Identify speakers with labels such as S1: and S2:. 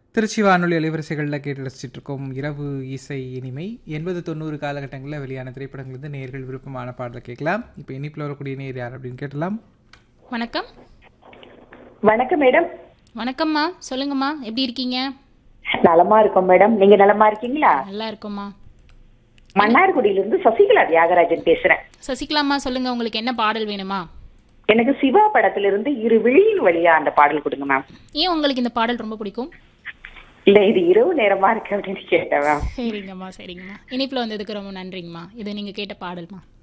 S1: திருச்சி வானொலி அலைவரிசைகளில் கேட்டு ரசிச்சிட்டு இருக்கோம் இரவு இசை இனிமை எண்பது தொண்ணூறு காலகட்டங்களில் வெளியான திரைப்படங்கள்லேருந்து நேர்கள் விருப்பமான பாடலை கேட்கலாம் இப்போ இனிப்பில் வரக்கூடிய நேர் யார் அப்படின்னு கேட்டலாம்
S2: வணக்கம்
S3: வணக்கம் மேடம்
S2: வணக்கம்மா சொல்லுங்கம்மா எப்படி இருக்கீங்க
S3: நலமா இருக்கோம் மேடம் நீங்க நலமா இருக்கீங்களா
S2: நல்லா இருக்கோம்மா
S3: மன்னார்குடியில இருந்து சசிகலா தியாகராஜன் பேசுறேன்
S2: சசிகலாம்மா சொல்லுங்க உங்களுக்கு என்ன பாடல் வேணுமா
S3: எனக்கு சிவா படத்துல இருந்து இரு விழியின் வழியா அந்த பாடல் கொடுங்க மேம்
S2: ஏன் உங்களுக்கு இந்த பாடல் ரொம்ப பிடிக்கும்
S3: இல்ல இது இரவு நேரமா இருக்கு அப்படின்னு கேட்டேன் மேம்
S2: சரிங்கம்மா சரிங்கம்மா இனிப்பில் வந்ததுக்கு ரொம்ப நன்றிங்கம்மா இது நீங்கள் கேட்ட பாடல்மா